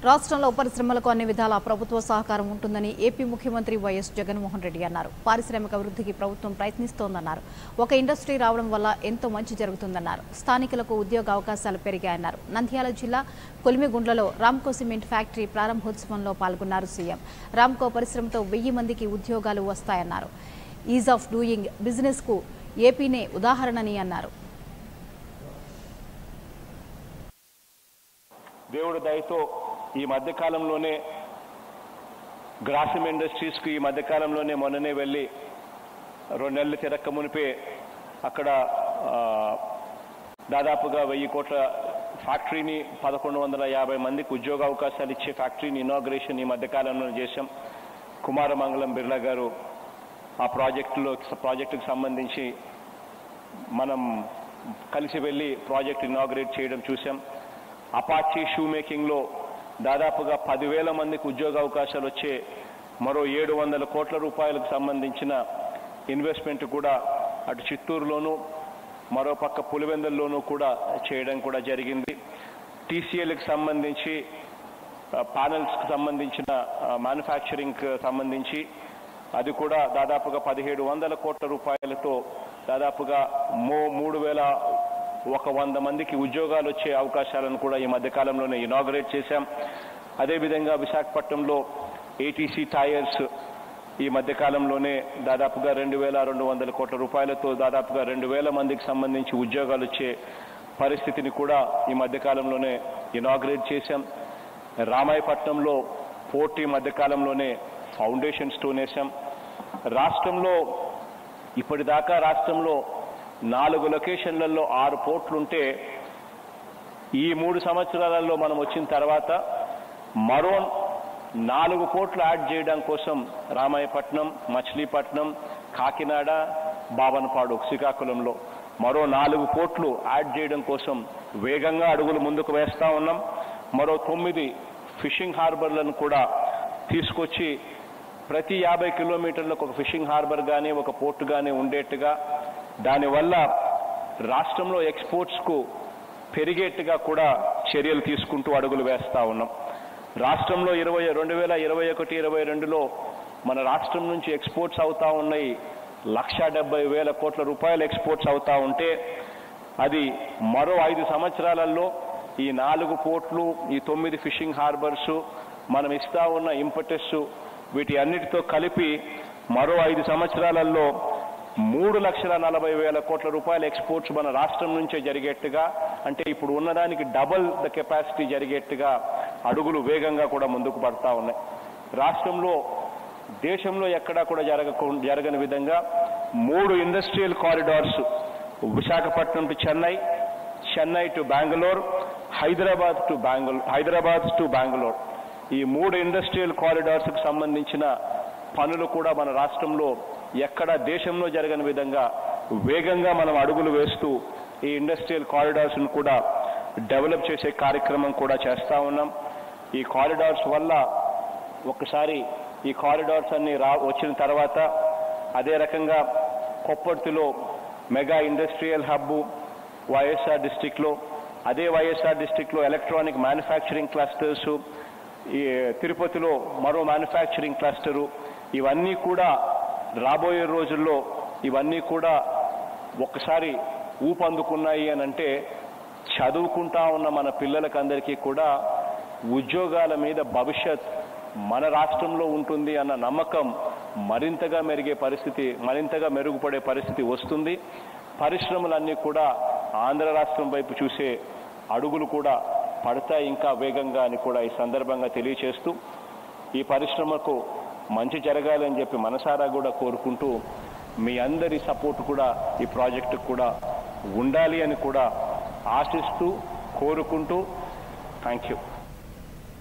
రాష్ట్రంలో పరిశ్రమలకు అన్ని విధాల ప్రభుత్వ సహకారం ఉంటుందని ఏపీ ముఖ్యమంత్రి వైఎస్ జగన్మోహన్ రెడ్డి అన్నారు పారిశ్రామిక అభివృద్ధికి ప్రభుత్వం ప్రయత్నిస్తోందన్నారు ఒక ఇండస్ట్రీ రావడం వల్ల ఎంతో మంచి జరుగుతుందన్నారు స్థానికులకు ఉద్యోగ అవకాశాలు పెరిగాయన్నారు నంద్యాల జిల్లా కొలిమిగుండ్లలో రామ్కో సిమెంట్ ఫ్యాక్టరీ ప్రారంభోత్సవంలో పాల్గొన్నారు సీఎం రామ్కో పరిశ్రమతో వెయ్యి మందికి ఉద్యోగాలు వస్తాయన్నారు ఈజ్ ఆఫ్ డూయింగ్ బిజినెస్ కు ఏపీనే ఉదాహరణని అన్నారు దేవుడి దయతో ఈ మధ్య కాలంలోనే గ్రాసిమ్ ఇండస్ట్రీస్కి ఈ మధ్య కాలంలోనే మొన్ననే వెళ్ళి రెండు నెలలు తిరక్క మునిపే అక్కడ ఆ, దాదాపుగా వెయ్యి కోట్ల ఫ్యాక్టరీని పదకొండు వందల యాభై మందికి ఉద్యోగ అవకాశాలు ఇచ్చే ఫ్యాక్టరీని ఇనాగ్రేషన్ ఈ మధ్య కాలంలో చేశాం కుమారమంగళం బిర్లా గారు ఆ ప్రాజెక్టులో ప్రాజెక్టుకు సంబంధించి మనం కలిసి వెళ్ళి ప్రాజెక్ట్ ఇనాగ్రేట్ చేయడం చూసాం అపాచీ షూ మేకింగ్లో దాదాపుగా పదివేల మందికి ఉద్యోగ అవకాశాలు వచ్చే మరో ఏడు వందల కోట్ల రూపాయలకు సంబంధించిన ఇన్వెస్ట్మెంట్ కూడా అటు చిత్తూరులోను మరో పక్క పులివెందుల్లోనూ కూడా చేయడం కూడా జరిగింది టీసీఎల్కి సంబంధించి ప్యానల్స్కి సంబంధించిన మ్యానుఫ్యాక్చరింగ్ సంబంధించి అది కూడా దాదాపుగా పదిహేడు వందల కోట్ల రూపాయలతో దాదాపుగా మూ మూడు వేల ఒక వంద మందికి ఉద్యోగాలు వచ్చే అవకాశాలను కూడా ఈ మధ్య కాలంలోనే ఇనాగరేట్ చేశాం అదేవిధంగా విశాఖపట్నంలో ఏటీసీ టైర్స్ ఈ మధ్య కాలంలోనే దాదాపుగా రెండు వేల రెండు వందల కోట్ల రూపాయలతో దాదాపుగా రెండు వేల మందికి సంబంధించి ఉద్యోగాలు వచ్చే పరిస్థితిని కూడా ఈ మధ్య కాలంలోనే ఇనాగ్రేట్ చేశాం రామాయపట్నంలో పోర్ట్ ఈ మధ్య కాలంలోనే ఫౌండేషన్ స్టోన్ వేశాం రాష్ట్రంలో ఇప్పటిదాకా రాష్ట్రంలో నాలుగు లొకేషన్లలో ఆరు పోర్ట్లుంటే ఈ మూడు సంవత్సరాలలో మనం వచ్చిన తర్వాత మరో నాలుగు పోర్ట్లు యాడ్ చేయడం కోసం రామాయపట్నం మచిలీపట్నం కాకినాడ బావనపాడు శ్రీకాకుళంలో మరో నాలుగు పోర్ట్లు యాడ్ చేయడం కోసం వేగంగా అడుగులు ముందుకు వేస్తా ఉన్నాం మరో తొమ్మిది ఫిషింగ్ హార్బర్లను కూడా తీసుకొచ్చి ప్రతి యాభై కిలోమీటర్లకు ఒక ఫిషింగ్ హార్బర్ కానీ ఒక పోర్టు కానీ ఉండేట్టుగా దానివల్ల రాష్ట్రంలో ఎక్స్పోర్ట్స్కు పెరిగేట్టుగా కూడా చర్యలు తీసుకుంటూ అడుగులు వేస్తా ఉన్నాం రాష్ట్రంలో ఇరవై రెండు వేల ఇరవై ఒకటి ఇరవై రెండులో మన రాష్ట్రం నుంచి ఎక్స్పోర్ట్స్ అవుతా ఉన్నాయి లక్ష డెబ్బై వేల కోట్ల రూపాయలు ఎక్స్పోర్ట్స్ అవుతా ఉంటే అది మరో ఐదు సంవత్సరాలలో ఈ నాలుగు పోర్ట్లు ఈ తొమ్మిది ఫిషింగ్ హార్బర్స్ మనం ఇస్తా ఉన్న ఇంపటెస్ వీటి అన్నిటితో కలిపి మరో ఐదు సంవత్సరాలలో మూడు లక్షల నలభై వేల కోట్ల రూపాయల ఎక్స్పోర్ట్స్ మన రాష్ట్రం నుంచే జరిగేట్టుగా అంటే ఇప్పుడు ఉన్నదానికి డబల్ ద కెపాసిటీ జరిగేట్టుగా అడుగులు వేగంగా కూడా ముందుకు పడతా ఉన్నాయి రాష్ట్రంలో దేశంలో ఎక్కడా కూడా జరగకు జరగని విధంగా మూడు industrial corridors Visakhapatnam to Chennai Chennai to Bengaluru Hyderabad to Bengaluru Hyderabad to Bengaluru ఈ మూడు ఇండస్ట్రియల్ కారిడార్స్కి సంబంధించిన పనులు కూడా మన రాష్ట్రంలో ఎక్కడ దేశంలో జరగని విధంగా వేగంగా మనం అడుగులు వేస్తూ ఈ ఇండస్ట్రియల్ కారిడార్స్ను కూడా డెవలప్ చేసే కార్యక్రమం కూడా చేస్తా ఉన్నాం ఈ కారిడార్స్ వల్ల ఒకసారి ఈ కారిడార్స్ అన్ని రా వచ్చిన తర్వాత అదే రకంగా కొప్పర్తిలో మెగా ఇండస్ట్రియల్ హబ్ వైఎస్ఆర్ డిస్టిక్లో అదే వైఎస్ఆర్ డిస్టిక్లో ఎలక్ట్రానిక్ మ్యానుఫ్యాక్చరింగ్ క్లస్టర్స్ ఈ తిరుపతిలో మరో మ్యానుఫ్యాక్చరింగ్ క్లస్టరు ఇవన్నీ కూడా రాబోయే రోజుల్లో ఇవన్నీ కూడా ఒక్కసారి ఊపందుకున్నాయి అని అంటే చదువుకుంటా ఉన్న మన పిల్లలకందరికీ కూడా ఉద్యోగాల మీద భవిష్యత్ మన రాష్ట్రంలో ఉంటుంది అన్న నమ్మకం మరింతగా మెరిగే పరిస్థితి మరింతగా మెరుగుపడే పరిస్థితి వస్తుంది పరిశ్రమలన్నీ కూడా ఆంధ్ర రాష్ట్రం వైపు చూసే అడుగులు కూడా పడతాయి ఇంకా వేగంగా అని కూడా ఈ సందర్భంగా తెలియచేస్తూ ఈ పరిశ్రమకు మంచి జరగాలని చెప్పి మనసారా కూడా కోరుకుంటూ మీ అందరి సపోర్ట్ కూడా ఈ ప్రాజెక్టుకు కూడా ఉండాలి అని కూడా ఆశిస్తూ కోరుకుంటూ థ్యాంక్ యూ